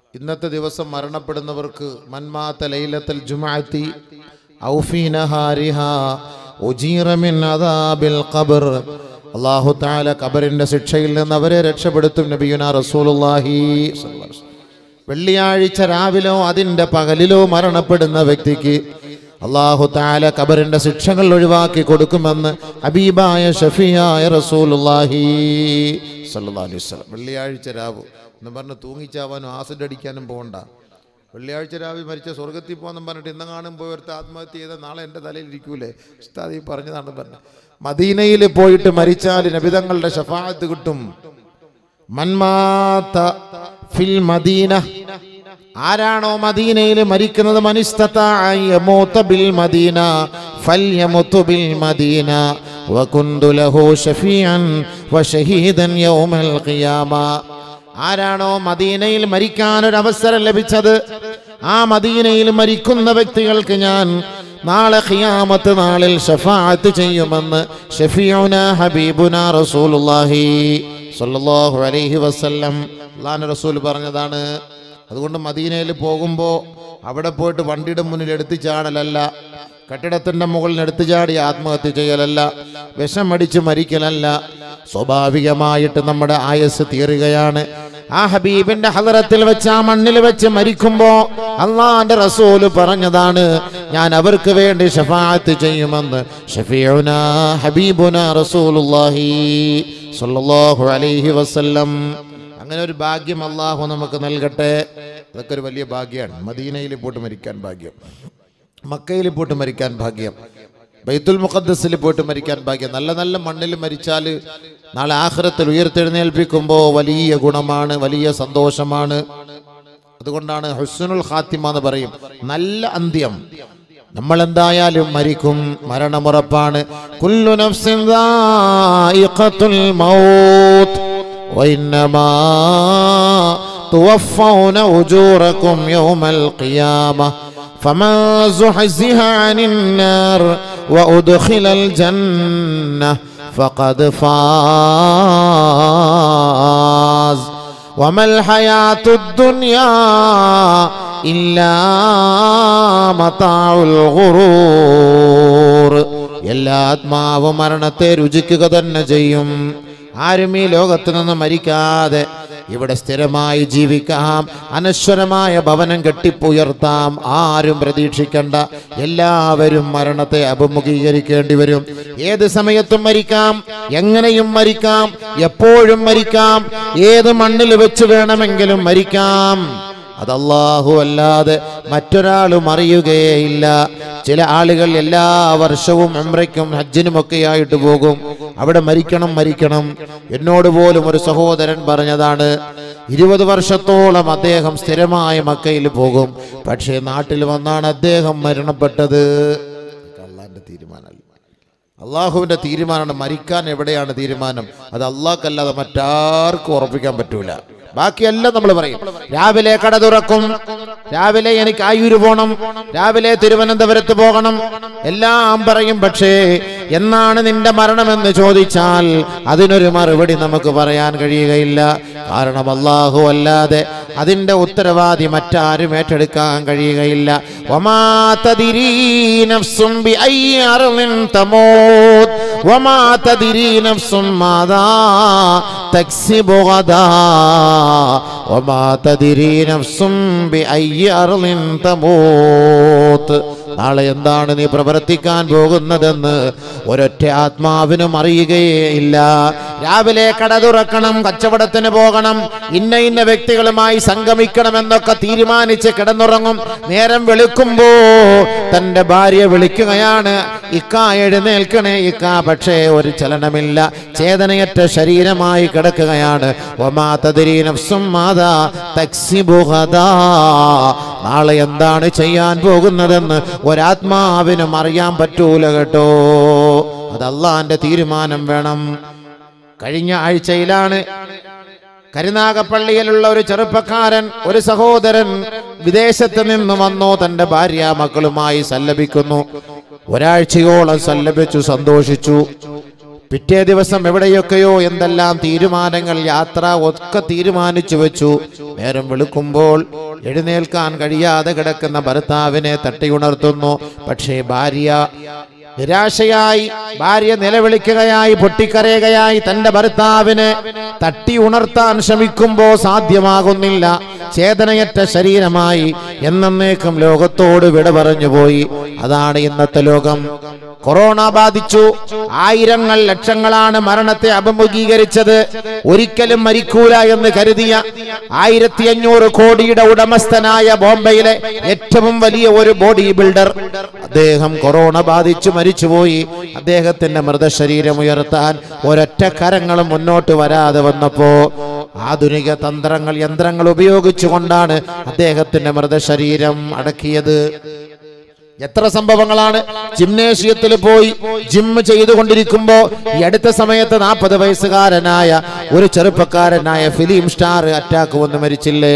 ഇന്നത്തെ ദിവസം മരണപ്പെടുന്നവർക്ക് മന്മാത്ത ലൈലത്തൽ ജുമാഅത്തി ഔഫി നഹാരിഹ ഉജീറ മിൻ അദാബിൽ ഖബർ അല്ലാഹു തആല ഖബറിന്റെ ശിക്ഷയിൽ നിന്ന് അവരെ രക്ഷപ്പെടുത്തും നബിയുന റസൂലുള്ളാഹി സ്വല്ലല്ലാഹു അലൈഹി വസല്ലം. വെള്ളിയാഴ്ച രാവിലോ അതിൻ്റെ പകലിലോ മരണപ്പെടുന്ന വ്യക്തിക്ക് അള്ളാഹു താല ഖബറിന്റെ ശിക്ഷകൾ ഒഴിവാക്കി കൊടുക്കുമെന്ന് ഹബീബായ ഷഫിയായ റസൂലുള്ളാഹി സല്ലല്ലാഹു അലൈഹി വസല്ലം വെള്ളിയാഴ്ച രാവ് എന്ന് പറഞ്ഞ് തൂങ്ങിച്ചാവാനും ആസിഡ് അടിക്കാനും പോകണ്ട വെള്ളിയാഴ്ച രാവിലെ മരിച്ച സ്വർഗത്തിൽ പോകുമെന്നും പറഞ്ഞിട്ട് ഇന്നെങ്ങാനും പോയി ഒരുത്ത ആത്മഹത്യ ചെയ്ത നാളെ എൻ്റെ തലയിൽ ഇരിക്കൂലേ ഉസ്താദ് ഈ പറഞ്ഞതാണ് പറഞ്ഞത് മദീനയിൽ പോയിട്ട് മരിച്ചാൽ നബിതങ്ങളുടെ ഷഫാഅത്ത് കിട്ടും മന്മാത്ത ഫിൽ മദീന ആരാണോ മദീനയിൽ മരിക്കുന്നത് മനിസ്തതാഅ യമൂത ബിൽ മദീന ഫൽയമൂതു ബിൽ മദീന വകുന്തു ലഹു ഷഫീഅൻ വശഹീദൻ യൗമൽ ഖിയാമ ആരാണോ മദീനയിൽ മരിക്കാൻ ഒരു അവസരം ലഭിച്ചത് ആ മദീനയിൽ മരിക്കുന്ന വ്യക്തികൾക്ക് ഞാൻ നാളെ ഖിയാമത്ത് നാളിൽ ഷഫാഅത്ത് ചെയ്യുമെന്ന് ഷഫീഉന ഹബീബുന റസൂലുള്ളാഹി സല്ലല്ലാഹു അലൈഹി വസല്ലം അള്ളാഹു റസൂൽ പറഞ്ഞതാണ് അതുകൊണ്ട് മദീനയിൽ പോകുമ്പോൾ അവിടെ പോയിട്ട് വണ്ടിയുടെ മുന്നിൽ എടുത്തു ചാടലല്ല കെട്ടിടത്തിൻ്റെ മുകളിൽ എടുത്തു ചാടി ആത്മഹത്യ ചെയ്യലല്ല വിഷമടിച്ച് മരിക്കലല്ല സ്വാഭാവികമായിട്ട് നമ്മുടെ ആയസ് തീരുകയാണ് ആ ഹബീബിന്റെ ഹലറത്തിൽ വെച്ച് ആ മണ്ണിൽ വെച്ച് മരിക്കുമ്പോ അള്ളാന്റെ റസൂല് പറഞ്ഞതാണ് ഞാൻ അവർക്ക് വേണ്ടി ഷഫാഅത്ത് ചെയ്യുമെന്ന് ഷഫീഉന ഹബീബുന റസൂലുള്ളാഹി സ്വല്ലല്ലാഹു അലൈഹി വസല്ലം അങ്ങനെ ഒരു ഭാഗ്യം അള്ളാഹു നമുക്ക് നൽകട്ടെ അതൊക്കെ ഒരു വലിയ ഭാഗ്യമാണ് മദീനയിൽ പോയിട്ട് മരിക്കാൻ ഭാഗ്യം മക്കയിൽ പോയിട്ട് മരിക്കാൻ ഭാഗ്യം ബൈത്തുൽ മുഖദ്ദസിൽ പോയിട്ട് മരിക്കാൻ ഭാഗ്യം നല്ല നല്ല മണ്ണിൽ മരിച്ചാൽ നാളെ ആഖിറത്തിൽ ഉയർത്തെഴുന്നേൽപ്പിക്കുമ്പോൾ വലിയ ഗുണമാണ് വലിയ സന്തോഷമാണ് അതുകൊണ്ടാണ് ഹുസ്നുൽ ഖാത്തിമ എന്ന് പറയും നല്ല അന്ത്യം നമ്മൾ എന്തായാലും മരിക്കും മരണമുറപ്പാണ് കുല്ലു നഫ്സിൻ ദായിഖത്തുൽ മൗത്ത് وإنما توفون أجوركم يوم القيامة فمن زحزح عن النار وأدخل الجنة فقد فاز وما الحياة الدنيا إلا متاع الغرور എല്ലാ ആത്മാവും മരണത്തെ രുചിക്കുക തന്നെ ചെയ്യും ആരും ഈ ലോകത്ത് നിന്ന് മരിക്കാതെ ഇവിടെ സ്ഥിരമായി ജീവിക്കാം അനശ്വരമായ ഭവനം കെട്ടിപ്പുയർത്താം ആരും പ്രതീക്ഷിക്കണ്ട എല്ലാവരും മരണത്തെ അഭിമുഖീകരിക്കേണ്ടി വരും ഏത് സമയത്തും മരിക്കാം എങ്ങനെയും മരിക്കാം എപ്പോഴും മരിക്കാം ഏത് മണ്ണിൽ വെച്ച് വേണമെങ്കിലും മരിക്കാം അത് അല്ലാഹു അല്ലാതെ മറ്റൊരാളും അറിയുകയില്ല ചില ആളുകൾ എല്ലാ വർഷവും ഉംറയ്ക്കും ഹജ്ജിനുമൊക്കെ ആയിട്ട് പോകും അവിടെ മരിക്കണം മരിക്കണം എന്നോട് പോലും ഒരു സഹോദരൻ പറഞ്ഞതാണ് ഇരുപത് വർഷത്തോളം അദ്ദേഹം സ്ഥിരമായ മക്കയിൽ പോകും പക്ഷേ നാട്ടിൽ വന്നാണ് അദ്ദേഹം മരണപ്പെട്ടത് അള്ളാന്റെ തീരുമാനമല്ല അള്ളാഹുവിന്റെ തീരുമാനമാണ് മരിക്കാൻ എവിടെയാണ് തീരുമാനം അത് അള്ളാഹ്ക്കല്ലാതെ മറ്റാർക്കും ഉറപ്പിക്കാൻ പറ്റൂല ബാക്കിയെല്ലാം നമ്മൾ പറയും രാവിലെ കട തുറക്കും രാവിലെ എനിക്ക് ആയൂര് പോകണം രാവിലെ തിരുവനന്തപുരത്ത് പോകണം എല്ലാം പറയും പക്ഷേ എന്നാണ് നിന്റെ മരണമെന്ന് ചോദിച്ചാൽ അതിനൊരു മറുപടി നമുക്ക് പറയാൻ കഴിയുകയില്ല കാരണം അള്ളാഹു അല്ലാതെ അതിന്റെ ഉത്തരവാദി മറ്റാരും ഏറ്റെടുക്കാൻ കഴിയുകയില്ല വമാ തദിരീ നഫ്സും ബിഅയ്യി അർളിൻ തമൂത് വമാ തദിരീ നഫ്സും മാദാ തക്സിബു ഗദാ വമാ തദിരീ നഫ്സും ബിഅയ്യി അർളിൻ തമൂത് നാളെ എന്താണ് നീ പ്രവർത്തിക്കാൻ പോകുന്നതെന്ന് ഒരൊറ്റ ആത്മാവിനും അറിയുകയേ ഇല്ല രാവിലെ കട തുറക്കണം കച്ചവടത്തിന് പോകണം ഇന്ന ഇന്ന വ്യക്തികളുമായി സംഗമിക്കണം എന്നൊക്കെ തീരുമാനിച്ച് കിടന്നുറങ്ങും നേരം വെളുക്കുമ്പോ തന്റെ ഭാര്യ വിളിക്കുകയാണ് ഇക്ക എഴുന്നേൽക്കണേ ഇക്ക പക്ഷേ ഒരു ചലനമില്ല ചേതനയറ്റ ശരീരമായി കിടക്കുകയാണ് ഒമാ തദിരീ നഫ്സും മാതാ തക്സിബു ഗദാ. നാളെ എന്താണ് ചെയ്യാൻ പോകുന്നതെന്ന് ഒരാത്മാവിനും അറിയാൻ പറ്റൂല കേട്ടോ അത് അള്ളാന്റെ തീരുമാനം വേണം കഴിഞ്ഞ ആഴ്ചയിലാണ് കരുനാഗപ്പള്ളിയിലുള്ള ഒരു ചെറുപ്പക്കാരൻ ഒരു സഹോദരൻ വിദേശത്ത് നിന്ന് വന്നോ തന്റെ ഭാര്യ മക്കളുമായി സല്ലപിക്കുന്നു ഒരാഴ്ചയോളം സല്ലപിച്ചു സന്തോഷിച്ചു പിറ്റേ ദിവസം എവിടെയൊക്കെയോ എന്തെല്ലാം തീരുമാനങ്ങൾ യാത്ര ഒക്കെ തീരുമാനിച്ചു വെച്ചു നേരം വെളുക്കുമ്പോൾ എഴുന്നേൽക്കാൻ കഴിയാതെ കിടക്കുന്ന ഭർത്താവിനെ തട്ടിയുണർത്തുന്നു പക്ഷേ ഭാര്യ നിരാശയായി ഭാര്യ നിലവിളിക്കുകയായി പൊട്ടിക്കരയുകയായി തന്റെ ഭർത്താവിനെ തട്ടി ഉണർത്താൻ ശ്രമിക്കുമ്പോ സാധ്യമാകുന്നില്ല ചേതനയറ്റ ശരീരമായി എന്നേക്കും ലോകത്തോട് വിട പറഞ്ഞുപോയി അതാണ് ഇന്നത്തെ ലോകം കൊറോണ ബാധിച്ചു ആയിരങ്ങൾ ലക്ഷങ്ങളാണ് മരണത്തെ അഭിമുഖീകരിച്ചത് ഒരിക്കലും മരിക്കൂല എന്ന് കരുതിയ ആയിരത്തി അഞ്ഞൂറ് കോടിയുടെ ഉടമസ്ഥനായ ബോംബെയിലെ ഏറ്റവും വലിയ ഒരു ബോഡി ബിൽഡർ അദ്ദേഹം കൊറോണ ബാധിച്ചു മരിച്ചുപോയി അദ്ദേഹത്തിന്റെ മൃതശരീരം ഉയർത്താൻ ഒരൊറ്റ കരങ്ങളും മുന്നോട്ട് വരാതെ വന്നപ്പോ ആധുനിക തന്ത്രങ്ങൾ യന്ത്രങ്ങൾ ഉപയോഗിച്ചുകൊണ്ടാണ് അദ്ദേഹത്തിന്റെ മൃതശരീരം അടക്കിയത് എത്ര സംഭവങ്ങളാണ് ജിംനേഷ്യത്തിൽ പോയി ജിം ചെയ്തുകൊണ്ടിരിക്കുമ്പോ ഈ അടുത്ത സമയത്ത് നാൽപ്പത് വയസ്സുകാരനായ ഒരു ചെറുപ്പക്കാരനായ ഫിലിം സ്റ്റാർ അറ്റാക്ക് വന്ന് മരിച്ചില്ലേ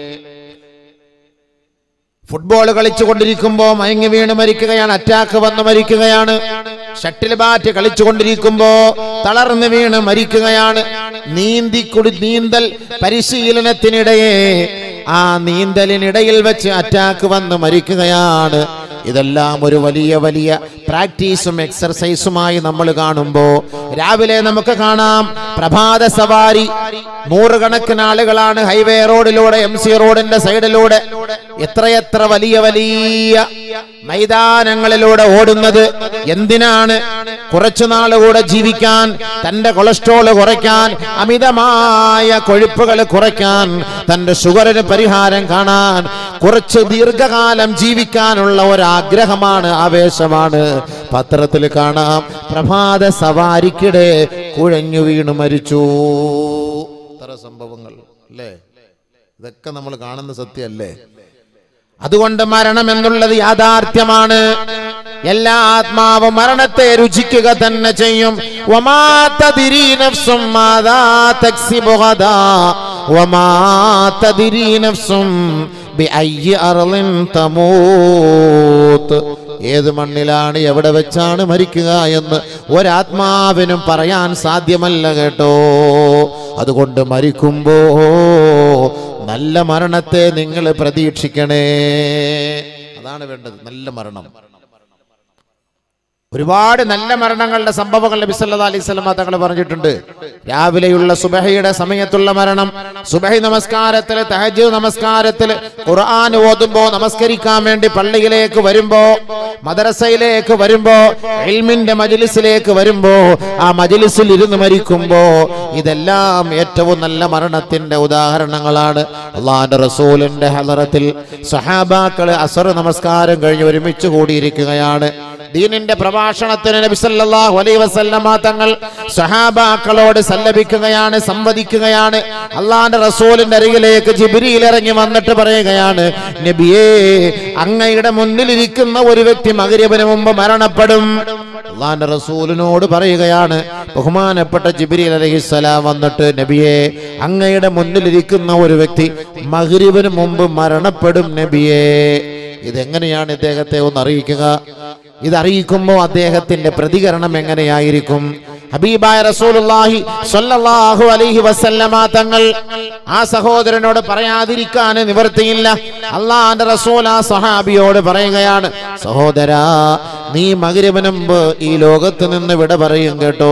ഫുട്ബോൾ കളിച്ചുകൊണ്ടിരിക്കുമ്പോ മയങ്ങി വീണ് മരിക്കുകയാണ് അറ്റാക്ക് വന്ന് മരിക്കുകയാണ് ഷട്ടിൽ ബാറ്റ് കളിച്ചുകൊണ്ടിരിക്കുമ്പോ തളർന്ന് വീണ് മരിക്കുകയാണ് നീന്തി കുടി നീന്തൽ പരിശീലനത്തിനിടയെ ആ നീന്തലിനിടയിൽ വെച്ച് അറ്റാക്ക് വന്ന് മരിക്കുകയാണ് ഇതെല്ലാം ഒരു വലിയ വലിയ പ്രാക്ടീസും എക്സർസൈസുമായി നമ്മൾ കാണുമ്പോൾ രാവിലെ നമുക്ക് കാണാം പ്രഭാത സവാരി നൂറുകണക്കിന് ആളുകളാണ് ഹൈവേ റോഡിലൂടെ എം സി റോഡിന്റെ സൈഡിലൂടെ എത്രയെത്ര വലിയ വലിയ മൈതാനങ്ങളിലൂടെ ഓടുന്നത് എന്തിനാണ് കുറച്ചു നാളുകൂടെ ജീവിക്കാൻ തന്റെ കൊളസ്ട്രോൾ കുറയ്ക്കാൻ അമിതമായ കൊഴുപ്പുകൾ കുറയ്ക്കാൻ തന്റെ ഷുഗറിന് പരിഹാരം കാണാൻ കുറച്ച് ദീർഘകാലം ജീവിക്കാനുള്ള ഒരാഗ്രഹമാണ് ആവേശമാണ് പത്രത്തിൽ കാണാം പ്രഭാത സവാരിക്കിടെ കുഴഞ്ഞു വീണ് മരിച്ചു ഇത്ര സംഭവങ്ങൾ അല്ലേ ഇതൊക്കെ നമ്മൾ കാണുന്ന സത്യമല്ലേ അതുകൊണ്ട് മരണം എന്നുള്ളത് യാഥാർത്ഥ്യമാണ് എല്ലാ ആത്മാവും മരണത്തെ രുചിക്കുക തന്നെ ചെയ്യും വമാ തദ്രി നഫ്സും മാതാ തക്സിബു ഗദാ. വമാ തദ്രി നഫ്സും ബിഅയ്യി അർളിൻ തമൂത്ത് ഏത് മണ്ണിലാണ് എവിടെ വെച്ചാണ് മരിക്കുക എന്ന് ഒരാത്മാവിനും പറയാൻ സാധ്യമല്ല കേട്ടോ അതുകൊണ്ട് മരിക്കുമ്പോ നല്ല മരണത്തെ നിങ്ങൾ പ്രതീക്ഷിക്കണേ അതാണ് വേണ്ടത് നല്ല മരണം ഒരുപാട് നല്ല മരണങ്ങളുടെ സംഭവങ്ങൾ നബി സല്ലല്ലാഹു അലൈഹി വസല്ലം തങ്ങൾ പറഞ്ഞിട്ടുണ്ട് രാവിലെയുള്ള സുബഹയുടെ സമയത്തുള്ള മരണം സുബഹി നമസ്കാരത്തിൽ തഹജ്ജുദ് നമസ്കാരത്തിൽ ഖുർആൻ ഓതുമ്പോ നമസ്കരിക്കാൻ വേണ്ടി പള്ളിയിലേക്ക് വരുമ്പോ മദ്രസയിലേക്ക് വരുമ്പോ ഇൽമിന്റെ മജ്ലിസിലേക്ക് വരുമ്പോ ആ മജ്ലിസിൽ ഇരുന്ന് മരിക്കുമ്പോ ഇതെല്ലാം ഏറ്റവും നല്ല മരണത്തിന്റെ ഉദാഹരണങ്ങളാണ് അള്ളാഹിന്റെ റസൂലിന്റെ ഹലറത്തിൽ സഹാബാക്കള് അസർ നമസ്കാരം കഴിഞ്ഞ് ഒരുമിച്ച് കൂടിയിരിക്കുകയാണ് ദീനിന്റെ പ്രഭാഷണത്തിന് നബി സല്ലല്ലാഹു അലൈഹി വസല്ലമ തങ്ങൾ സഹാബാക്കളോട് സല്ലപിക്കുകയാണ് സംവദിക്കുകയാണ് അള്ളാന്റെ റസൂലിന്റെ അരികിലേക്ക് ജിബ്രീൽ ഇറങ്ങി വന്നിട്ട് പറയുകയാണ് നബിയേ അങ്ങയുടെ മുന്നിലിരിക്കുന്ന ഒരു വ്യക്തി മഗ്രിബിന് മുമ്പ് മരണപ്പെടും അള്ളാന്റെ റസൂലിനോട് പറയുകയാണ് ബഹുമാനപ്പെട്ട ജിബ്രീൽ അലൈഹിസ്സലാം വന്നിട്ട് നബിയെ അങ്ങയുടെ മുന്നിലിരിക്കുന്ന ഒരു വ്യക്തി മഗ്രിബിന് മുമ്പ് മരണപ്പെടും നബിയേ ഇതെങ്ങനെയാണ് ഇദ്ദേഹത്തെ ഒന്ന് അറിയിക്കുക ഇതറിയിക്കുമ്പോൾ അദ്ദേഹത്തിന്റെ പ്രതികരണം എങ്ങനെയായിരിക്കും ഹബീബായ റസൂലുള്ളാഹി സ്വല്ലല്ലാഹു അലൈഹി വസല്ലമ തങ്ങൾ ആ സഹോദരനോട് പറയാതിരിക്കാൻ നിവർത്തിയില്ല അള്ളാന്റെ റസൂൽ ആ സഹാബിയോട് പറയുകയാണ് സഹോദരാ നീ മകരിവന് മുമ്പ് ഈ ലോകത്ത് നിന്ന് വിട പറയും കേട്ടോ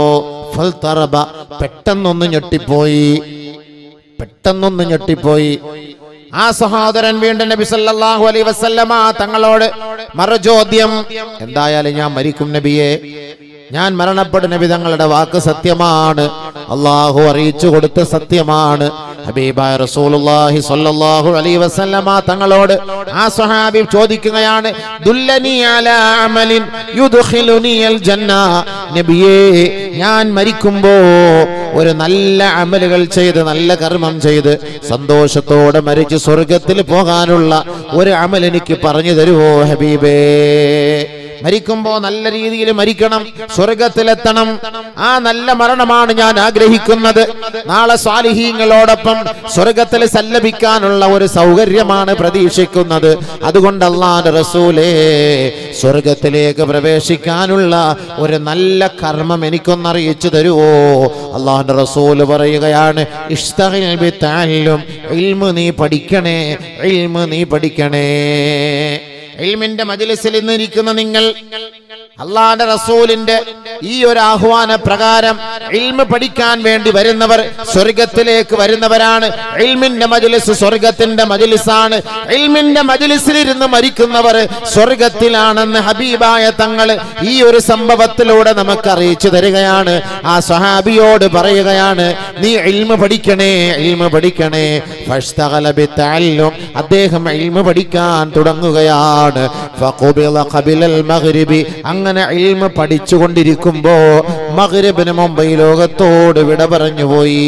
ഫൽതറബ പെട്ടെന്നൊന്ന് ഞെട്ടിപ്പോയി പെട്ടെന്നൊന്ന് ഞെട്ടിപ്പോയി ആ സഹോദരൻ വീണ്ടും നബി സല്ലല്ലാഹു അലൈഹി വസല്ലമ തങ്ങളോട് മറുചോദ്യം എന്തായാലും ഞാൻ മരിക്കും നബിയെ ഞാൻ മരണപ്പെടും നബി തങ്ങളുടെ വാക്ക് സത്യമാണ് അള്ളാഹു അറിയിച്ചു കൊടുത്ത സത്യമാണ് ഹബീബായ റസൂലുള്ളാഹി സ്വല്ലല്ലാഹു അലൈഹി വസല്ലമ തങ്ങളോട് ആ സ്വഹാബി ചോദിക്കുകയാണ് ദുല്ലനി അലാ അമലിൻ യുദ്ഖിലുനിയൽ ജന്ന നബിയേ ഞാൻ മരിക്കുമ്പോ ഒരു നല്ല അമലുകൾ ചെയ്ത് നല്ല കർമ്മം ചെയ്ത് സന്തോഷത്തോടെ മരിച്ച് സ്വർഗത്തിൽ പോകാനുള്ള ഒരു അമൽ എനിക്ക് പറഞ്ഞു തരുവോ ഹബീബേ മരിക്കുമ്പോ നല്ല രീതിയിൽ മരിക്കണം സ്വർഗത്തിലെത്തണം ആ നല്ല മരണമാണ് ഞാൻ ആഗ്രഹിക്കുന്നത് നാളെ സ്വാലിഹീങ്ങളോടൊപ്പം സ്വർഗത്തിൽ സല്ലപിക്കാനുള്ള ഒരു സൗകര്യമാണ് പ്രതീക്ഷിക്കുന്നത് അതുകൊണ്ട് അള്ളാന്റെ റസൂലേ സ്വർഗത്തിലേക്ക് പ്രവേശിക്കാനുള്ള ഒരു നല്ല കർമ്മം എനിക്കൊന്ന് അറിയിച്ചു തരുവോ അള്ളാന്റെ റസൂല് പറയുകയാണ് ഇഷ്തഹിൽ ബിത്തഅല്ലും. ഇൽമ് നീ പഠിക്കണേ ഇൽമ് നീ പഠിക്കണേ ഇൽമിന്റെ മജ്ലിസിൽ ഇന്നിരിക്കുന്ന നിങ്ങൾ അള്ളാന്റെ റസൂലിന്റെ ഈ ഒരു ആഹ്വാന പ്രകാരം ഇൽമ പഠിക്കാൻ വേണ്ടി വരുന്നവർ സ്വർഗത്തിലേക്ക് വരുന്നവരാണ് ഇൽമിന്റെ മജ്ലിസ് സ്വർഗത്തിന്റെ മജ്ലിസാണ് ഇൽമിന്റെ മജ്ലിസിലിരുന്ന് മരിക്കുന്നവർ സ്വർഗത്തിലാണെന്ന് ഹബീബായ തങ്ങൾ ഈ ഒരു സംഭവത്തിലൂടെ നമുക്ക് അറിയിച്ചു തരികയാണ് ആ സഹാബിയോട് പറയുകയാണ് നീ ഇൽമ പഠിക്കണേ ഇൽമ പഠിക്കണേ ഫഷ്തഗല ബിത്തഅല്ലും. അദ്ദേഹം ഇൽമ പഠിക്കാൻ തുടങ്ങുകയാണ് ഫഖുബിള ഖബിലൽ മഗ്രിബി അങ്ങനെ ഇൽമ പഠിച്ചുകൊണ്ടിരിക്കുമ്പോ മഗ്രിബിന് മുമ്പ് ഈ ലോകത്തോട് വിട പറഞ്ഞു പോയി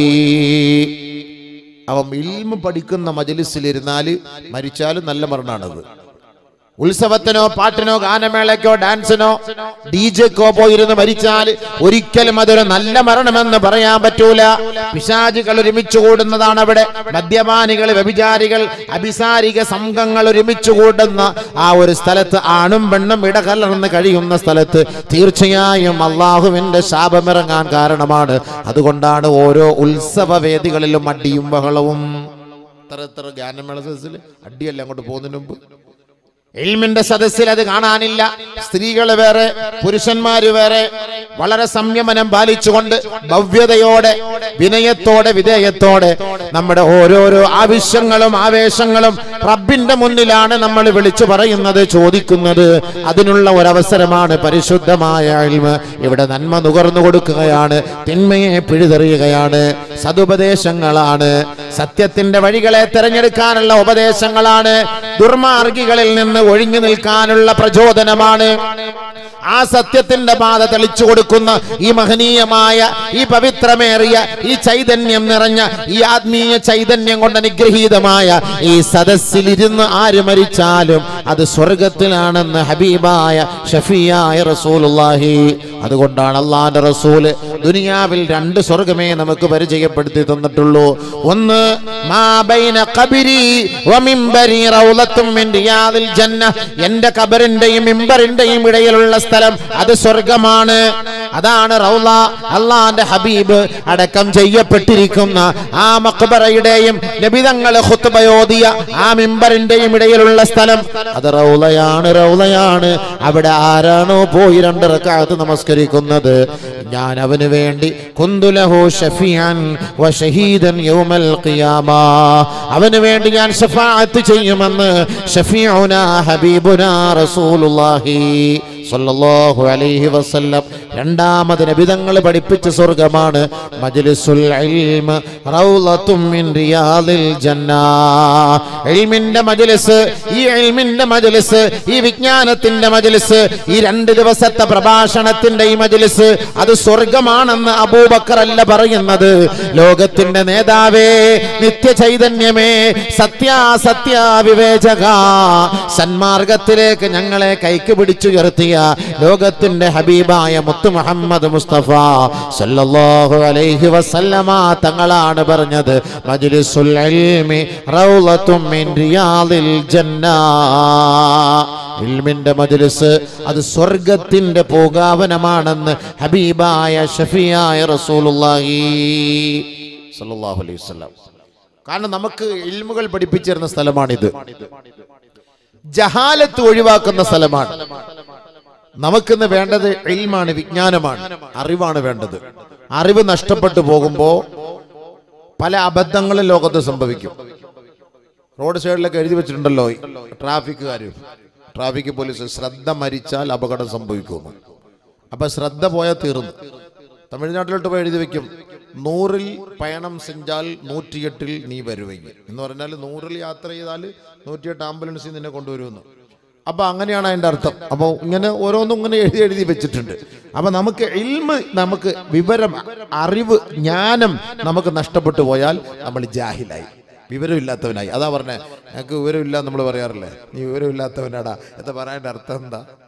അവൻ ഇൽമ പഠിക്കുന്ന മജലിസിലിരുന്നാല് മരിച്ചാലും നല്ല മരണമാണത് ഉത്സവത്തിനോ പാട്ടിനോ ഗാനമേളയ്ക്കോ ഡാൻസിനോ ഡി ജെക്കോ പോയിരുന്ന് മരിച്ചാൽ ഒരിക്കലും അതൊരു നല്ല മരണമെന്ന് പറയാൻ പറ്റൂല പിശാചികൾ ഒരുമിച്ച് കൂടുന്നതാണ് അവിടെ മദ്യപാനികൾ വ്യഭിചാരികൾ അഭിസാരിക സംഘങ്ങൾ ഒരുമിച്ച് കൂടുന്ന ആ ഒരു സ്ഥലത്ത് ആണും പെണ്ണും ഇടകലർന്ന് കഴിയുന്ന സ്ഥലത്ത് തീർച്ചയായും അള്ളാഹുവിന്റെ ശാപമിറങ്ങാൻ കാരണമാണ് അതുകൊണ്ടാണ് ഓരോ ഉത്സവ വേദികളിലും അടിയും ബഹളവും ഇത്ര ഇത്ര ഗാനമേള സദസ്സിൽ അടിയല്ല അങ്ങോട്ട് പോകുന്നതിന് മുമ്പ് ഇൽമിന്റെ സദസ്സിൽ അത് കാണാനില്ല സ്ത്രീകൾ വേറെ പുരുഷന്മാര് വേറെ വളരെ സംയമനം പാലിച്ചുകൊണ്ട് ഭവ്യതയോടെ വിനയത്തോടെ വിധേയത്തോടെ നമ്മുടെ ഓരോരോ ആവശ്യങ്ങളും ആവേശങ്ങളും റബ്ബിന്റെ മുന്നിലാണ് നമ്മൾ വിളിച്ചു പറയുന്നത് ചോദിക്കുന്നത് അതിനുള്ള ഒരവസരമാണ് പരിശുദ്ധമായ ഇൽമ് ഇവിടെ നന്മ നുകർന്നു കൊടുക്കുകയാണ് തിന്മയെ പിഴുതെറിയുകയാണ് സതുപദേശങ്ങളാണ് സത്യത്തിന്റെ വഴികളെ തിരഞ്ഞെടുക്കാനുള്ള ഉപദേശങ്ങളാണ് ദുർമാർഗികളിൽ നിന്ന് ഒഴിഞ്ഞു നിൽക്കാനുള്ള പ്രചോദനമാണ് ആ സത്യത്തിന്റെ പാത തെളിച്ചു കൊടുക്കുന്ന ഈ മഹനീയമായ ഈ പവിത്രമേറിയ ഈ ചൈതന്യം നിറഞ്ഞ ഈ ആത്മീയ ചൈതന്യം കൊണ്ട് അനുഗ്രഹീതമായ ഈ സദസ്സിലിരുന്ന് ആര് മരിച്ചാലും അത് സ്വർഗത്തിലാണെന്ന് ഹബീബായ ഷഫിയായ റസൂലുള്ളാഹി അതുകൊണ്ടാണ് അള്ളാന്റെ റസൂല് ദുനിയാവിൽ രണ്ട് സ്വർഗമേ നമുക്ക് പരിചയപ്പെടുത്തി തന്നിട്ടുള്ളൂ ഒന്ന് മാ ബൈന ഖബരി വ മിംബരി റൗളത്തും മിൻ റിയാദിൽ ജന്ന എന്റെ കബറിന്റെയും മിമ്പറിന്റെയും ഇടയിലുള്ള സ്ഥലം അത് സ്വർഗമാണ് അതാണ് റൗള അള്ളാന്റെ ഹബീബ് അടക്കം ചെയ്യപ്പെട്ടിരിക്കുന്ന ആ മക്ബറയുടെയും നബിതങ്ങൾ ഖുത്ബയോദിയ ആ മിമ്പറിന്റെയും ഇടയിലുള്ള സ്ഥലം അത് റൗളയാണ് റൗളയാണ് അവിടെ ആരാണോ പോയി രണ്ട് റക്അത്ത് നമസ്കരിക്കുന്നത് ഞാൻ അവന് വേണ്ടി കുന്തുലഹു ഷഫിയൻ വ ഷഹീദൻ യൗമൽ ഖിയാമ അവന് വേണ്ടി ഞാൻ ഷഫാഅത്ത് ചെയ്യുമെന്ന് ഷഫീഉന ഹബീബുന റസൂലുള്ളാഹി സല്ലല്ലാഹു അലൈഹി വസല്ലം രണ്ടാമത് നബിതങ്ങൾ പഠിപ്പിച്ച സ്വർഗമാണ് മജ്ലിസുൽ ഇൽമ റൗളത്തും മിൻ റിയാദിൽ ജന്ന ഇൽമിന്റെ മജ്ലിസ് ഈ ഇൽമിന്റെ മജ്ലിസ് ഈ വിജ്ഞാനത്തിന്റെ മജ്ലിസ് ഈ രണ്ട് ദിവസത്തെ പ്രഭാഷണത്തിന്റെ ഈ മജ്ലിസ് അത് സ്വർഗമാണെന്ന് അബൂബക്കർ അല്ല പറയുന്നത് ലോകത്തിന്റെ നേതാവേ നിത്യ ചൈതന്യമേ സത്യാസത്യ വിവേചക സന്മാർഗത്തിലേക്ക് ഞങ്ങളെ കൈക്ക് പിടിച്ചുയർത്തിയ ലോകത്തിന്റെ ഹബീബായ മുത്തു മുഹമ്മദ് മുസ്തഫ സല്ലല്ലാഹു അലൈഹി വസല്ലമ തങ്ങളാണ് പറഞ്ഞത് മജ്ലിസുൽ ഇൽമി റൗളത്തും മിൻ റിയാദിൽ ജന്ന ഇൽമിന്റെ മജ്ലിസ് അത് സ്വർഗത്തിന്റെ പൂങ്കാവനമാണെന്ന് ഹബീബായ ഷഫിയായ റസൂലുള്ളാഹി സല്ലല്ലാഹു അലൈഹി വസല്ലം കാരണം നമുക്ക് ഇൽമുകൾ പഠിപ്പിച്ചിരുന്ന സ്ഥലമാണിത് ജഹാലത്ത് ഒഴിവാക്കുന്ന സ്ഥലമാണ് നമുക്കിന്ന് വേണ്ടത് ഇൽമാണ് വിജ്ഞാനമാണ് അറിവാണ് വേണ്ടത് അറിവ് നഷ്ടപ്പെട്ടു പോകുമ്പോൾ പല അബദ്ധങ്ങളും ലോകത്ത് സംഭവിക്കും റോഡ് സൈഡിലൊക്കെ എഴുതി വെച്ചിട്ടുണ്ടല്ലോ ട്രാഫിക്കുകാർ ട്രാഫിക് പോലീസ് ശ്രദ്ധ മരിച്ചാൽ അപകടം സംഭവിക്കുന്നു അപ്പൊ ശ്രദ്ധ പോയാൽ തീർന്നു തമിഴ്നാട്ടിലോട്ട് പോയി എഴുതി വെക്കും നൂറിൽ പയണം സെഞ്ചാൽ നൂറ്റിയെട്ടിൽ നീ വരുവെങ്കിൽ എന്ന് പറഞ്ഞാൽ നൂറിൽ യാത്ര ചെയ്താൽ നൂറ്റിയെട്ട് ആംബുലൻസിൽ നിന്നെ കൊണ്ടുവരുമെന്ന് അപ്പൊ അങ്ങനെയാണ് അതിന്റെ അർത്ഥം അപ്പോൾ ഇങ്ങനെ ഓരോന്നും ഇങ്ങനെ എഴുതി എഴുതി വെച്ചിട്ടുണ്ട് അപ്പൊ നമുക്ക് ഇൽമ് നമുക്ക് വിവരം അറിവ് ജ്ഞാനം നമുക്ക് നഷ്ടപ്പെട്ടു പോയാൽ നമ്മൾ ജാഹിലായി വിവരമില്ലാത്തവനായി അതാ പറഞ്ഞേ ഞങ്ങൾക്ക് വിവരമില്ല നമ്മൾ പറയാറില്ലേ നീ വിവരമില്ലാത്തവനാടാ എന്താ പറയേണ്ട അർത്ഥം എന്താ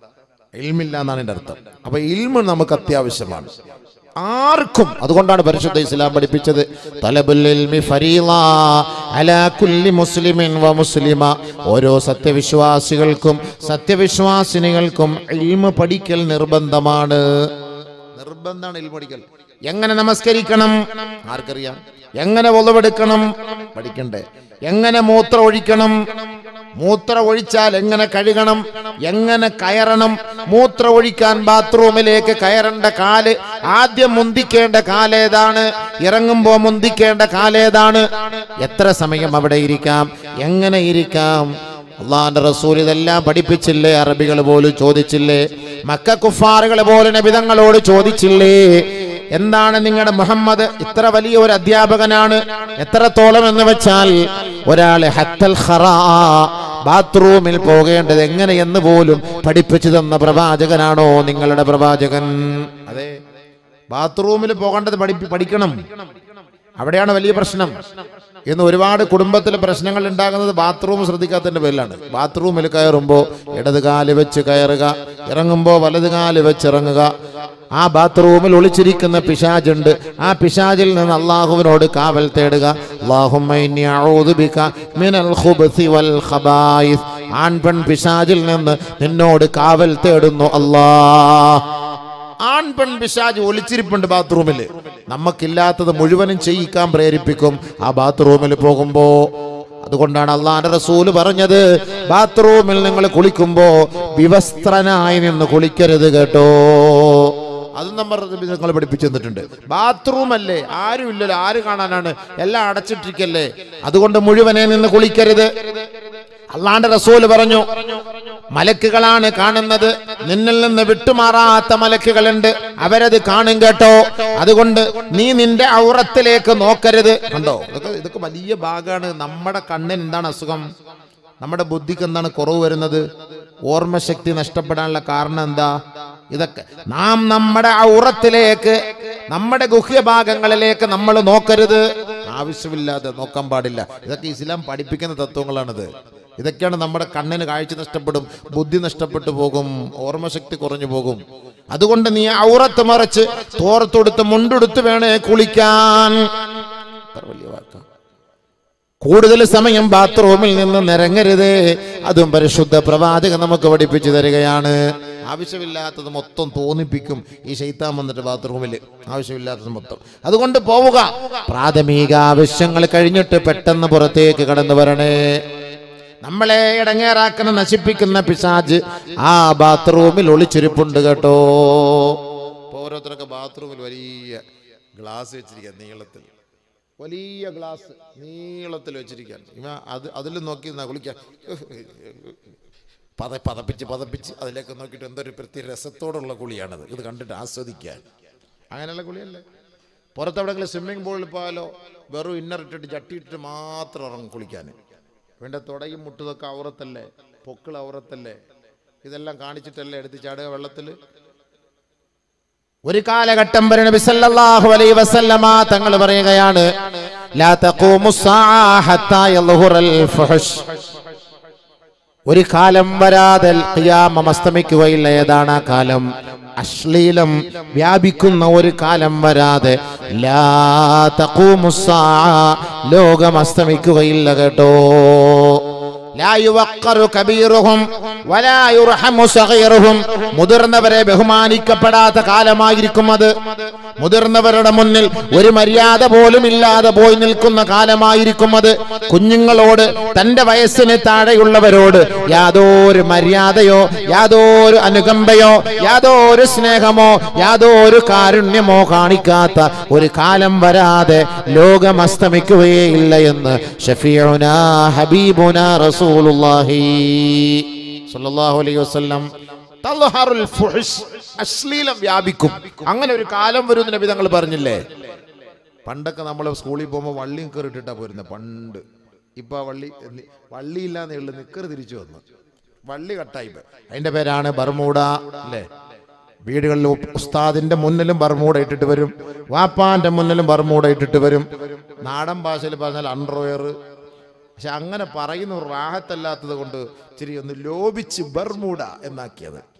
ഇൽമില്ല എന്നാണ് എൻ്റെ അർത്ഥം അപ്പൊ ഇൽമ് നമുക്ക് അത്യാവശ്യമാണ് ആർക്കും അതുകൊണ്ടാണ് പരിശുദ്ധ ഇസ്ലാം പഠിപ്പിച്ചത് തലബുൽ ഇൽമി ഫരീള അലാ കുല്ലി മുസ്ലിമിൻ വ മുസ്ലിമ ഓരോ സത്യവിശ്വാസികൾക്കും സത്യവിശ്വാസിനികൾക്കും ഇൽമ് പഠിക്കൽ നിർബന്ധമാണ് നിർബന്ധമാണ് ഇൽമ പഠിക്കൽ എങ്ങനെ നമസ്കരിക്കണം ആർക്കറിയാം എങ്ങനെ ഒളവെടുക്കണം പഠിക്കണ്ടേ എങ്ങനെ മൂത്രം ഒഴിക്കണം മൂത്രം ഒഴിച്ചാൽ എങ്ങനെ കഴുകണം എങ്ങനെ കയറണം മൂത്രം ഒഴിക്കാൻ ബാത്റൂമിലേക്ക് കയറേണ്ട കാല് ആദ്യം മുന്തിക്കേണ്ട കാലേതാണ് ഇറങ്ങുമ്പോ മുന്തിക്കേണ്ട കാലേതാണ് എത്ര സമയം അവിടെ ഇരിക്കാം എങ്ങനെ ഇരിക്കാം അള്ളാന്റെ റസൂൽ ഇതെല്ലാം പഠിപ്പിച്ചില്ലേ അറബികൾ പോലും ചോദിച്ചില്ലേ മക്ക കുഫാറുകൾ പോലും നബിതങ്ങളോട് ചോദിച്ചില്ലേ എന്താണ് നിങ്ങളുടെ മുഹമ്മദ് ഇത്ര വലിയ ഒരു അധ്യാപകനാണ് എത്രത്തോളം എന്ന് വെച്ചാൽ ഒരാള് ഹത്തൽ ഖറാ ബാത്റൂമിൽ പോകേണ്ടത് എങ്ങനെയെന്ന് പോലും പഠിപ്പിച്ചു തന്ന പ്രവാചകനാണോ നിങ്ങളുടെ പ്രവാചകൻ അതെ ബാത്റൂമിൽ പോകേണ്ടത് പഠിപ്പി പഠിക്കണം അവിടെയാണ് വലിയ പ്രശ്നം ഇന്ന് ഒരുപാട് കുടുംബത്തിൽ പ്രശ്നങ്ങൾ ഉണ്ടാകുന്നത് ബാത്റൂം ശ്രദ്ധിക്കാത്തതിന്റെ പേരിലാണ് ബാത്റൂമിൽ കയറുമ്പോൾ ഇടത് കാല് വെച്ച് കയറുക ഇറങ്ങുമ്പോൾ വലത് കാല് വെച്ച് ഇറങ്ങുക ആ ബാത്റൂമിൽ ഒളിച്ചിരിക്കുന്ന പിശാജുണ്ട് ആ പിശാജിൽ നിന്ന് അള്ളാഹുവിനോട് കാവൽ തേടുക അല്ലാഹുമ്മ ഇന്നി അഊദു ബിക മിനൽ ഖുബ്സി വൽ ഖബായിസ് ആൺ പെൺ പിശാജിൽ നിന്ന് നിന്നോട് കാവൽ തേടുന്നു അല്ലാഹ് ആൺ പെൺ പിശാജ് ഒളിച്ചിരിപ്പുണ്ട് ബാത്റൂമിൽ നമുക്കില്ലാത്തത് മുഴുവനും ചെയ്യിക്കാൻ പ്രേരിപ്പിക്കും ആ ബാത്റൂമിൽ പോകുമ്പോ അതുകൊണ്ടാണ് അള്ളാന്റെ റസൂല് പറഞ്ഞത് ബാത്റൂമിൽ നിങ്ങൾ കുളിക്കുമ്പോ വിവസ്ത്രനായി നിന്ന് കുളിക്കരുത് കേട്ടോ അതും നമ്മൾ നിങ്ങൾ പഠിപ്പിച്ചു തന്നിട്ടുണ്ട് ബാത്റൂം അല്ലേ ആരും ഇല്ലല്ലോ ആര് കാണാനാണ് എല്ലാം അടച്ചിട്ടിരിക്കല്ലേ അതുകൊണ്ട് മുഴുവനെ നിന്ന് കുളിക്കരുത് അള്ളാന്റെ റസൂല് പറഞ്ഞു മലക്കുകളാണ് കാണുന്നത് നിന്നിൽ നിന്ന് വിട്ടുമാറാത്ത മലക്കുകളുണ്ട് അവരത് കാണും കേട്ടോ അതുകൊണ്ട് നീ നിന്റെ ഔറത്തിലേക്ക് നോക്കരുത് കണ്ടോ ഇതൊക്കെ ഇതൊക്കെ വലിയ ഭാഗമാണ് നമ്മുടെ കണ്ണിന് എന്താണ് അസുഖം നമ്മുടെ ബുദ്ധിക്ക് എന്താണ് കുറവ് വരുന്നത് ഓർമ്മശക്തി നഷ്ടപ്പെടാനുള്ള കാരണം എന്താ ഇതൊക്കെ നാം നമ്മുടെ ഔറത്തിലേക്ക് നമ്മുടെ ഗുഹ്യഭാഗങ്ങളിലേക്ക് നമ്മൾ നോക്കരുത് ആവശ്യമില്ലാതെ നോക്കാൻ പാടില്ല ഇതൊക്കെ ഇസ്ലാം പഠിപ്പിക്കുന്ന തത്വങ്ങളാണിത് ഇതൊക്കെയാണ് നമ്മുടെ കണ്ണിന് കാഴ്ച നഷ്ടപ്പെടും ബുദ്ധി നഷ്ടപ്പെട്ടു പോകും ഓർമ്മശക്തി കുറഞ്ഞു പോകും അതുകൊണ്ട് നീ ഔറത്ത് മറച്ച് തോർത്തൊടുത്ത് മുണ്ടെടുത്ത് വേണേ കുളിക്കാൻ എത്ര വലിയ വാക്കാ കൂടുതൽ സമയം ബാത്റൂമിൽ നിന്ന് നിരങ്ങരുത് അതും പരിശുദ്ധ പ്രവാചകൻ നമുക്ക് പഠിപ്പിച്ചു തരികയാണ് ആവശ്യമില്ലാത്തത് മൊത്തം തോന്നിപ്പിക്കും ഈ ശൈത്താൻ വന്നിട്ട് ബാത്റൂമിൽ ആവശ്യമില്ലാത്തത് മൊത്തം അതുകൊണ്ട് പോവുക പ്രാഥമിക ആവശ്യങ്ങൾ കഴിഞ്ഞിട്ട് പെട്ടെന്ന് പുറത്തേക്ക് കടന്നു വരണേ നമ്മളെ ഇടങ്ങേറാക്കുന്ന നശിപ്പിക്കുന്ന പിശാജ് ആ ബാത്റൂമിൽ ഒളിച്ചിരിപ്പുണ്ട് കേട്ടോ ഇപ്പൊ ഓരോരുത്തരൊക്കെ ബാത്റൂമിൽ വലിയ ഗ്ലാസ് വെച്ചിരിക്കുക നീളത്തിൽ വലിയ ഗ്ലാസ് നീളത്തിൽ വെച്ചിരിക്കാൻ ഇവ അത് അതിൽ നോക്കി നിന്നാ കുളിക്കാൻ പത പതപ്പിച്ച് പതപ്പിച്ച് അതിലേക്ക് നോക്കിയിട്ട് എന്തൊരു പ്രത്യേക രസത്തോടുള്ള കുളിയാണത് ഇത് കണ്ടിട്ട് ആസ്വദിക്കാൻ അങ്ങനെയുള്ള കുളിയല്ലേ പുറത്തെവിടെങ്കിലും സ്വിമ്മിംഗ് പൂളിൽ പോയാലോ വെറും ഇന്നർ ഇട്ടിട്ട് ചട്ടി ഇട്ടിട്ട് മാത്രം ഇറങ്ങും കുളിക്കാൻ വേണ്ട തുടയും മുട്ടതൊക്കെ ഔറത്തല്ലേ പൊക്കിൾ ഔറത്തല്ലേ ഇതെല്ലാം കാണിച്ചിട്ടല്ലേ എടുത്ത് ചാടുക വെള്ളത്തിൽ ഒരു കാലഘട്ടം വരെ നബി സല്ലല്ലാഹു അലൈഹി വസല്ലമ തങ്ങൾ പറയുകയാണ് ലാ തഖൂമു സ്സാഅ ഹത്താ യൽഹുറൽ ഫഹ്ഷ് ഒരു കാലം വരാതെ ഖിയാമം അസ്തമിക്കുകയില്ല ഏതാണ് ആ കാലം അശ്ലീലം വ്യാപിക്കുന്ന ഒരു കാലം വരാതെ ലാ തഖൂമു സ്സാഅ ലോകം അസ്തമിക്കുകയില്ല കേട്ടോ ലാ യുവഖറു കബീറുഹും വലാ യുർഹമു സഗീറുഹും മുതിർന്നവരെ ബഹുമാനിക്കപ്പെടാത്ത കാലമായിരിക്കും അത് മുതിർന്നവരുടെ മുന്നിൽ ഒരു മര്യാദ പോലും ഇല്ലാതെ പോയി നിൽക്കുന്ന കാലമായിരിക്കും അത് കുഞ്ഞുങ്ങളോട് തന്റെ വയസ്സിന് താഴെയുള്ളവരോട് യാതൊരു മര്യാദയോ യാതൊരു അനുകമ്പയോ യാതൊരു സ്നേഹമോ യാതൊരു കാരുണ്യമോ കാണിക്കാത്ത ഒരു കാലം വരാതെ ലോകം അസ്തമിക്കുകയില്ല എന്ന് ഷഫീഉന ഹബീബുന റസൂലുള്ളാഹി സ്വല്ലല്ലാഹു അലൈഹി വസല്ലം തൽഹറുൽ ഫുഹ്ഷ് അശ്ലീലം വ്യാപിക്കും അങ്ങനെ ഒരു കാലം വരും എന്ന് നബി തങ്ങൾ പറഞ്ഞില്ലേ പണ്ടൊക്കെ നമ്മൾ സ്കൂളിൽ പോകുമ്പോൾ വള്ളിയും കയറിയിട്ടാ പോരുന്നത് പണ്ട് ഇപ്പൊ ആ വള്ളി നി- വള്ളിയില്ലാന്നേ ഉള്ളു നിക്കറ് തിരിച്ചു വന്നു വള്ളി കട്ടായി പോയി. അതിന്റെ പേരാണ് ബർമൂഡ അല്ലേ വീടുകളിൽ ഉ- ഉസ്താദിന്റെ മുന്നിലും ബർമൂട ഇട്ടിട്ട് വരും വാപ്പാന്റെ മുന്നിലും ബർമൂട ഇട്ടിട്ട് വരും നാടൻ ഭാഷയിൽ പറഞ്ഞാൽ അൺഡ്രോയർ പക്ഷെ അങ്ങനെ പറയുന്ന ഒരു റാഹത്തല്ലാത്തത് കൊണ്ട് ഇച്ചിരി ഒന്ന് ലോപിച്ച് ബർമൂഡ എന്നാക്കിയത്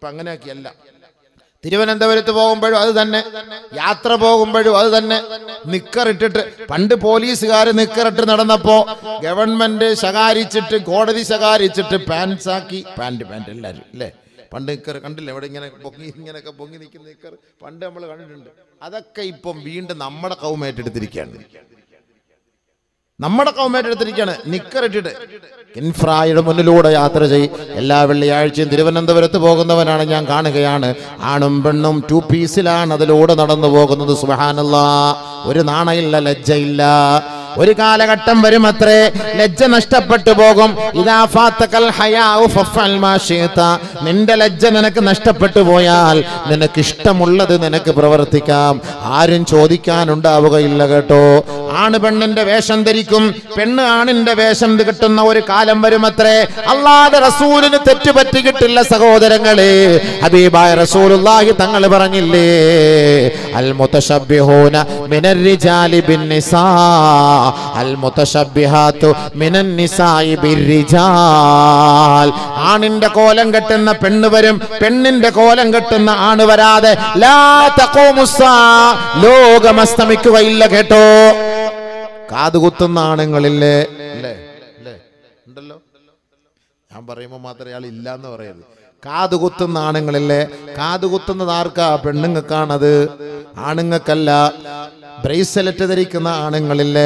ഇപ്പൊ അങ്ങനെയൊക്കെയല്ല തിരുവനന്തപുരത്ത് പോകുമ്പോഴും അത് തന്നെ യാത്ര പോകുമ്പോഴും അത് തന്നെ നിക്കറിട്ടിട്ട് പണ്ട് പോലീസുകാർ നിക്കറിട്ട് നടന്നപ്പോ ഗവൺമെന്റ് ശകാരിച്ചിട്ട് കോടതി ശകാരിച്ചിട്ട് പാൻസ് ആക്കി പാൻറ് പാൻറ് എല്ലാവരും അല്ലേ പണ്ട് നിക്കർ കണ്ടില്ല ഇവിടെ ഇങ്ങനെ പൊങ്ങി ഇങ്ങനെയൊക്കെ പൊങ്ങി നിൽക്കുന്ന നിക്കർ പണ്ട് നമ്മൾ കണ്ടിട്ടുണ്ട് അതൊക്കെ ഇപ്പം വീണ്ടും നമ്മുടെ കൗമേറ്റെടുത്തിരിക്കുകയാണ് നമ്മുടെ കൗമേറ്റെടുത്തിരിക്കുകയാണ് നിക്കറിട്ടിട്ട് കിൻഫ്രായുടെ മുന്നിലൂടെ യാത്ര ചെയ്യും എല്ലാ വെള്ളിയാഴ്ചയും തിരുവനന്തപുരത്ത് പോകുന്നവനാണ് ഞാൻ കാണുകയാണ് ആണും പെണ്ണും ടു പീസിലാണ് അതിലൂടെ നടന്നു പോകുന്നത് സുബഹാനല്ല ഒരു നാണയില്ല ലജ്ജയില്ല ഒരു കാലഘട്ടം വരുമത്രേ ലജ്ജ നഷ്ടപ്പെട്ടു പോകും ഇതാ ഫാത്തക്കൽ ഹയാഉ ഫഫ്അൽ മാ ശിഅത. നിന്റെ ലജ്ജ നിനക്ക് നഷ്ടപ്പെട്ടു പോയാൽ നിനക്ക് ഇഷ്ടമുള്ളത് നിനക്ക് പ്രവർത്തിക്കാം ആരും ചോദിക്കാനുണ്ടാവുകയില്ല കേട്ടോ ആണ് പെണ്ണിന്റെ വേഷം ധരിക്കും പെണ്ണ് ആണിന്റെ വേഷം കിട്ടുന്ന ഒരു കാലം വരുമത്രേ അള്ളാഹുവിന്റെ റസൂലിന് തെറ്റുപറ്റി കിട്ടില്ല സഹോദരങ്ങളെ ഹബീബായ റസൂലുള്ളാഹി തങ്ങൾ പറഞ്ഞില്ലേ അൽ മുതശബ്ബിഹൂന മിനർ റിജാലി ബിൻ നിസാ അൽ മുതശബ്ബിഹാത്തു മിനൻ നിസായി ബിർരിജാൽ ആണിന്റെ കോലം കെട്ടുന്ന പെണ്ണ് വരും പെണ്ണിന്റെ കോലം കെട്ടുന്ന ആണ് വരാതെ ലാ തഖൂമുസ്സാ ലോകം അസ്തമിക്കുകയില്ല കേട്ടോ കാതുകുത്തുന്ന ആണുങ്ങളില്ലേ അല്ലേ അല്ലേ ഉണ്ടല്ലോ ഞാൻ പറയുമ്പോൾ മാത്രമേ അയാൾ ഇല്ല എന്ന് പറയരുത് കാതുകുത്തുന്ന ആണുങ്ങളില്ലേ കാതുകുത്തുന്നത് ആർക്കാ പെണ്ണുങ്ങൾക്കാണത് ആണുങ്ങൾക്കല്ല ബ്രേസ്ലെറ്റ് ധരിക്കുന്ന ആണുങ്ങളില്ലേ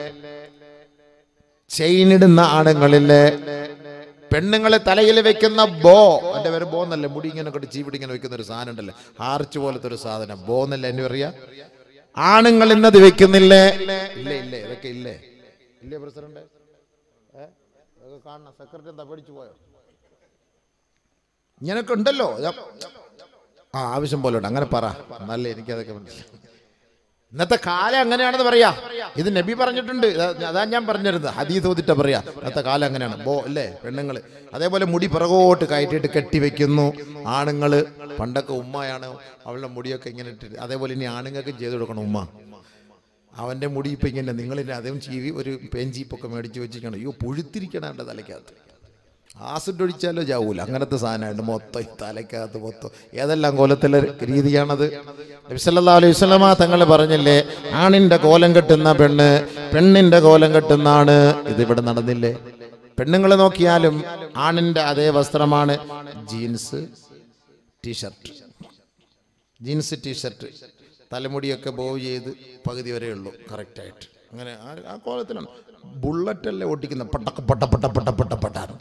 ചെയിൻ ഇടുന്ന ആണുങ്ങളില്ലേ പെണ്ണുങ്ങളെ തലയിൽ വെക്കുന്ന ബോ എന്റെ പേര് ബോ എന്നല്ലേ മുടി ഇങ്ങനെ കൊണ്ട് ചീവിടി ഇങ്ങനെ വെക്കുന്ന ഒരു സാധനം ഉണ്ടല്ലോ ആർച്ച് പോലത്തെ ഒരു സാധനം ബോ എന്നല്ലേ എന്നെ പറയാ ആണുങ്ങൾ ഇന്നത് വെക്കുന്നില്ലേ ഇല്ലേ ഇല്ലേ ഇതൊക്കെ ഇല്ലേ ഇല്ലേ പ്രസിഡന്റ് ഏ? ഇതൊക്കെ കാണണം സെക്രട്ടറി എന്താ പേടിച്ചു പോയോ ഇങ്ങനൊക്കെ ഉണ്ടല്ലോ ഇതാ- ആ ആവശ്യം പോലെ ഉണ്ട് അങ്ങനെ പറ നല്ല എനിക്കതൊക്കെ മനസ്സിലായി ഇന്നത്തെ കാലം അങ്ങനെയാണെന്ന് പറയാ ഇത് നബി പറഞ്ഞിട്ടുണ്ട് ഇതാ- അതാ ഞാൻ പറഞ്ഞിരുന്നത് ഹദീസ് ഓതിട്ട പറയാ ഇന്നത്തെ കാലം അങ്ങനെയാണ് ബോ അല്ലേ പെണ്ണുങ്ങൾ അതേപോലെ മുടി പിറകോട്ട് കയറ്റിയിട്ട് കെട്ടി വെക്കുന്നു ആണുങ്ങള് പണ്ടൊക്കെ ഉമ്മയാണ് അവളുടെ മുടിയൊക്കെ ഇങ്ങനെ ഇട്ടിട്ട് അതേപോലെ ഇനി ആണുങ്ങൾക്കും ചെയ്തു കൊടുക്കണം ഉമ്മ അവന്റെ മുടി ഇപ്പൊ ഇങ്ങനെ നിങ്ങളിനെ അതേം ചീവി ഒരു പേഞ്ചീപ്പൊക്കെ മേടിച്ച് വെച്ചിരിക്കണം അയ്യോ പുഴുത്തിരിക്കണം അവൻ്റെ തലയ്ക്കകത്ത് ആസിഡ് ഒഴിച്ചാലോ ജാവൂല അങ്ങനത്തെ സാധനമായിട്ട് മൊത്തം ഈ തലയ്ക്കകത്ത് മൊത്തം ഏതെല്ലാം കോലത്തിലെ രീതിയാണത് നബിസല്ലാ അലൈഹി സ്വലമ തങ്ങൾ പറഞ്ഞില്ലേ ആണിന്റെ കോലം കെട്ടുന്ന പെണ്ണ് പെണ്ണിന്റെ കോലം കെട്ടുന്ന ആണ് ഇതിവിടെ നടന്നില്ലേ പെണ്ണുങ്ങൾ നോക്കിയാലും ആണിന്റെ അതേ വസ്ത്രമാണ് ജീൻസ് ടീഷർട്ട് ജീൻസ് ടീഷർട്ട് തലമുടിയൊക്കെ ബോവ് ചെയ്ത് പകുതി വരെ ഉള്ളൂ കറക്റ്റായിട്ട് അങ്ങനെ ആ- ആ കോലത്തിലാണ് ബുള്ളറ്റ് അല്ലേ ഓട്ടിക്കുന്ന പട്ടക്ക പട്ട പട്ട പട്ട പട്ട പട്ടാണ്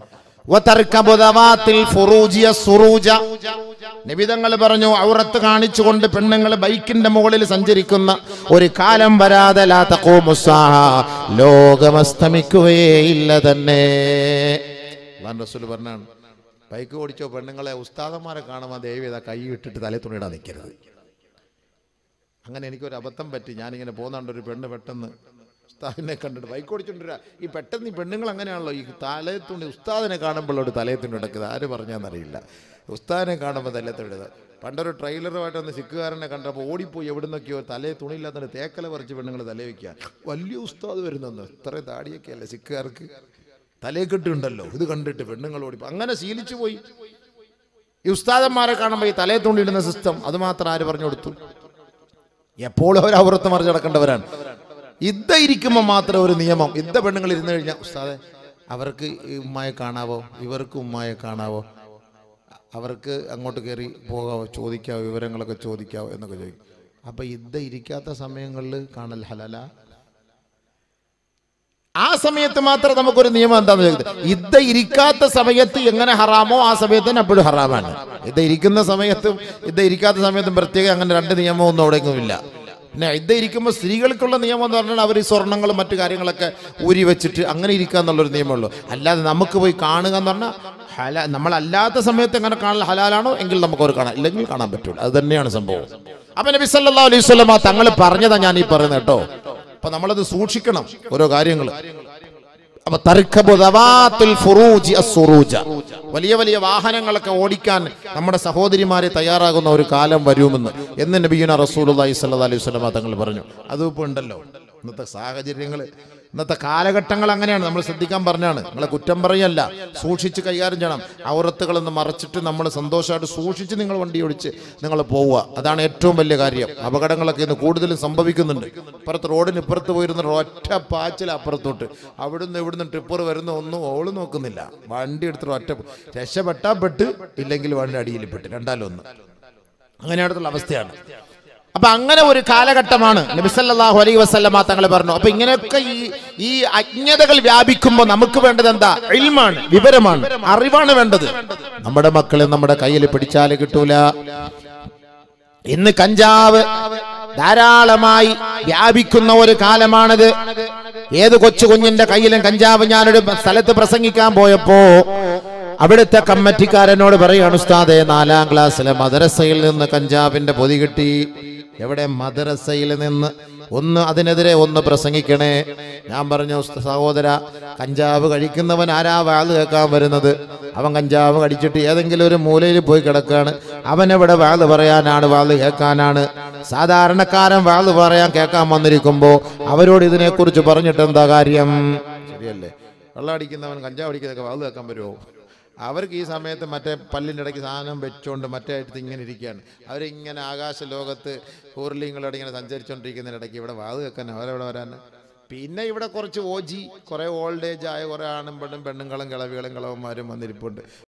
നിബിതങ്ങൾ പറഞ്ഞു ഔറത്ത് കാണിച്ചുകൊണ്ട് പെണ്ണുങ്ങൾ ബൈക്കിന്റെ മുകളിൽ സഞ്ചരിക്കുന്ന ഒരു കാലം വരാതെ ലാ തഖൂമുസ്സാഅ. ലോകമസ്തമിക്കുകയില്ല തന്നെ അള്ളാൻ റസൂൽ പറഞ്ഞാണ് ബൈക്ക് ഓടിച്ചോ പെണ്ണുങ്ങളെ ഉസ്താദന്മാരെ കാണുമ്പോൾ ദൈവം ഇതാ കൈ ഇട്ടിട്ട് തലേ തുണിയിടാൻ നിൽക്കരുത് അങ്ങനെ എനിക്കൊരു അബദ്ധം പറ്റി ഞാനിങ്ങനെ പോകുന്നുണ്ട് ഒരു പെണ്ണ് പെട്ടെന്ന് ഉസ്താദിനെ കണ്ടിട്ട് ബൈക്ക് ഓടിച്ചോണ്ടിരാ ഈ പെട്ടെന്ന് ഈ പെണ്ണുങ്ങൾ അങ്ങനെയാണല്ലോ ഈ തലയത്തുണി ഉസ്താദിനെ കാണുമ്പോൾ ഒരു തലയത്തുണി എടുക്കുന്നത് ആര് പറഞ്ഞാന്നറിയില്ല ഉസ്താദിനെ കാണുമ്പോൾ തലയത്തുണി ഇടുക പണ്ടൊരു ട്രെയിലറുമായിട്ട് വന്ന് സിക്കുകാരനെ കണ്ടപ്പോൾ ഓടിപ്പോയി എവിടെ നിന്നൊക്കെയോ തലയെ തുണിയില്ലാത്ത തേക്കല പറിച്ച് പെണ്ണുങ്ങൾ തലേ വയ്ക്കുക വലിയ ഉസ്താദ് വരുന്നെന്ന് ഇത്രയും താടിയൊക്കെ അല്ലേ സിക്കുകാർക്ക് തലയെ കെട്ടുണ്ടല്ലോ ഇത് കണ്ടിട്ട് പെണ്ണുങ്ങൾ ഓടിപ്പോ അങ്ങനെ ശീലിച്ചു പോയി ഈ ഉസ്താദന്മാരെ കാണുമ്പോൾ ഈ തലയെ തുണിയിടുന്ന സിസ്റ്റം അത് മാത്രം ആര് പറഞ്ഞു കൊടുത്തു എപ്പോഴും അവർ അവറത്ത് മറിച്ച് നടക്കേണ്ടവരാണ് ഇദ്ദ ഇരിക്കുമ്പോൾ മാത്രം ഒരു നിയമം ഇദ്ദ പെണ്ണുങ്ങൾ ഇരുന്ന് കഴിഞ്ഞാൽ ഉസ്താദെ അവർക്ക് ഈ ഉമ്മായെ കാണാവോ ഇവർക്ക് ഉമ്മായെ കാണാവോ അവർക്ക് അങ്ങോട്ട് കയറി പോകാവോ ചോദിക്കാവോ വിവരങ്ങളൊക്കെ ചോദിക്കാവോ എന്നൊക്കെ ചോദിക്കും അപ്പൊ ഇദ്ദ ഇരിക്കാത്ത സമയങ്ങളിൽ കാണൽ ഹലല ആ സമയത്ത് മാത്രം നമുക്കൊരു നിയമം എന്താണെന്ന് ചോദിക്കുന്നത് ഇദ്ദ ഇരിക്കാത്ത സമയത്ത് എങ്ങനെ ഹറാമോ ആ സമയത്ത് തന്നെ അപ്പോഴും ഹറാമാണ് ഇദ്ദ ഇരിക്കുന്ന സമയത്തും ഇദ്ദ ഇരിക്കാത്ത സമയത്തും പ്രത്യേകം അങ്ങനെ രണ്ട് നിയമമൊന്നും അവിടെയൊന്നും ഇല്ല പിന്നെ ഇദ്ദ ഇരിക്കുമ്പോൾ സ്ത്രീകൾക്കുള്ള നിയമം എന്ന് പറഞ്ഞാൽ അവർ ഈ സ്വർണ്ണങ്ങളും മറ്റു കാര്യങ്ങളൊക്കെ ഊരി വെച്ചിട്ട് അങ്ങനെ ഇരിക്കുക എന്നുള്ളൊരു നിയമമുള്ളൂ അല്ലാതെ നമുക്ക് പോയി കാണുക എന്ന് പറഞ്ഞാൽ ഹല നമ്മളല്ലാത്ത സമയത്ത് എങ്ങനെ കാണാൻ ഹലാലാണോ എങ്കിൽ നമുക്ക് അവർ കാണാം ഇല്ലെങ്കിൽ കാണാൻ പറ്റൂല അത് തന്നെയാണ് സംഭവം അപ്പൊ നബി സല്ലല്ലാഹു അലൈഹി വസല്ലമ തങ്ങൾ പറഞ്ഞതാ ഞാൻ ഈ പറയുന്നത് കേട്ടോ അപ്പൊ നമ്മളത് സൂക്ഷിക്കണം ഓരോ കാര്യങ്ങൾ അപ്പൊ തർക്കബു ദവാത്തുൽ ഫുറൂജി അസ്സുറൂജ. വലിയ വലിയ വാഹനങ്ങളൊക്കെ ഓടിക്കാൻ നമ്മുടെ സഹോദരിമാരെ തയ്യാറാകുന്ന ഒരു കാലം വരുമെന്ന് എന്ന് നബീന റസൂലുള്ളാഹി സ്വല്ലല്ലാഹി അലൈഹി വസല്ലമ തങ്ങൾ പറഞ്ഞു അതും ഇപ്പോൾ ഉണ്ടല്ലോ ഇന്നത്തെ സാഹചര്യങ്ങൾ ഇന്നത്തെ കാലഘട്ടങ്ങൾ അങ്ങനെയാണ് നമ്മൾ ശ്രദ്ധിക്കാൻ പറഞ്ഞാണ് നിങ്ങളെ കുറ്റം പറയല്ല സൂക്ഷിച്ച് കൈകാര്യം ചെയ്യണം ഔറത്തുകളൊന്ന് മറച്ചിട്ട് നമ്മൾ സന്തോഷമായിട്ട് സൂക്ഷിച്ച് നിങ്ങൾ വണ്ടി ഓടിച്ച് നിങ്ങൾ പോവുക അതാണ് ഏറ്റവും വലിയ കാര്യം അപകടങ്ങളൊക്കെ ഇന്ന് കൂടുതലും സംഭവിക്കുന്നുണ്ട് ഇപ്പുറത്ത് റോഡിന് ഇപ്പുറത്ത് പോയിരുന്ന ഒറ്റ പാച്ചിൽ അപ്പുറത്തോട്ട് അവിടുന്ന് ഇവിടുന്ന് ടിപ്പർ വരുന്ന ഒന്നും ഓള് നോക്കുന്നില്ല വണ്ടി എടുത്തിട്ട് ഒറ്റ രക്ഷപ്പെട്ടാ പെട്ട് ഇല്ലെങ്കിൽ വണ്ടി അടിയിൽ പെട്ട് രണ്ടാലൊന്ന് അങ്ങനെയായിട്ടുള്ള അവസ്ഥയാണ് അപ്പൊ അങ്ങനെ ഒരു കാലഘട്ടമാണ് നബിസല്ലാഹു അലൈ വസല്ലമ തങ്ങൾ പറഞ്ഞു അപ്പൊ ഇങ്ങനെയൊക്കെ ഈ ഈ അജ്ഞതകൾ വ്യാപിക്കുമ്പോൾ നമുക്ക് വേണ്ടത് എന്താ ഇൽമാണ് വിവരമാണ് അറിവാണ് വേണ്ടത് നമ്മുടെ മക്കളെ നമ്മുടെ കയ്യിൽ പിടിച്ചാല് കിട്ടൂല ഇന്ന് കഞ്ചാവ് ധാരാളമായി വ്യാപിക്കുന്ന ഒരു കാലമാണിത് ഏത് കൊച്ചു കുഞ്ഞിന്റെ കയ്യിലും കഞ്ചാവ് ഞാനൊരു സ്ഥലത്ത് പ്രസംഗിക്കാൻ പോയപ്പോ അവിടുത്തെ കമ്മറ്റിക്കാരനോട് പറയാണ് ഉസ്താദെ നാലാം ക്ലാസ്സിലെ മദ്രസയിൽ നിന്ന് കഞ്ചാവിന്റെ പൊതി കിട്ടി എവിടെ മദ്രസയിൽ നിന്ന് ഒന്ന് അതിനെതിരെ ഒന്ന് പ്രസംഗിക്കണേ ഞാൻ പറഞ്ഞു "ഉസ്ത- സഹോദര കഞ്ചാവ് കഴിക്കുന്നവൻ ആരാ വാള് കേൾക്കാൻ വരുന്നത് അവൻ കഞ്ചാവ് കടിച്ചിട്ട് ഏതെങ്കിലും ഒരു മൂലയിൽ പോയി കിടക്കാണ് അവനെവിടെ വാള് പറയാനാണ് വാള് കേൾക്കാനാണ് സാധാരണക്കാരൻ വാള് പറയാൻ കേൾക്കാൻ വന്നിരിക്കുമ്പോൾ അവരോട് ഇതിനെക്കുറിച്ച് പറഞ്ഞിട്ട് എന്താ കാര്യം ശരിയല്ലേ വെള്ളം അടിക്കുന്നവൻ കഞ്ചാവ് അടിക്കുന്നതൊക്കെ വാള് കേൾക്കാൻ വരുമോ അവർക്ക് ഈ സമയത്ത് മറ്റേ പല്ലിൻ്റെ ഇടയ്ക്ക് സാധനം വെച്ചുകൊണ്ട് മറ്റേ അടുത്ത് ഇങ്ങനെ ഇരിക്കുകയാണ് അവരിങ്ങനെ ആകാശ ലോകത്ത് കൂർലിങ്ങളോട് ഇങ്ങനെ സഞ്ചരിച്ചുകൊണ്ടിരിക്കുന്നതിനിടയ്ക്ക് ഇവിടെ വാത് വെക്കാൻ അവരെവിടെ വരാൻ പിന്നെ ഇവിടെ കുറച്ച് ഓജി കുറേ ഓൾഡ് ഏജ് ആയ കുറേ ആണും പെണ്ണും പെണ്ണുങ്ങളും കിളവികളും കിളവന്മാരും വന്നിരിപ്പുണ്ട്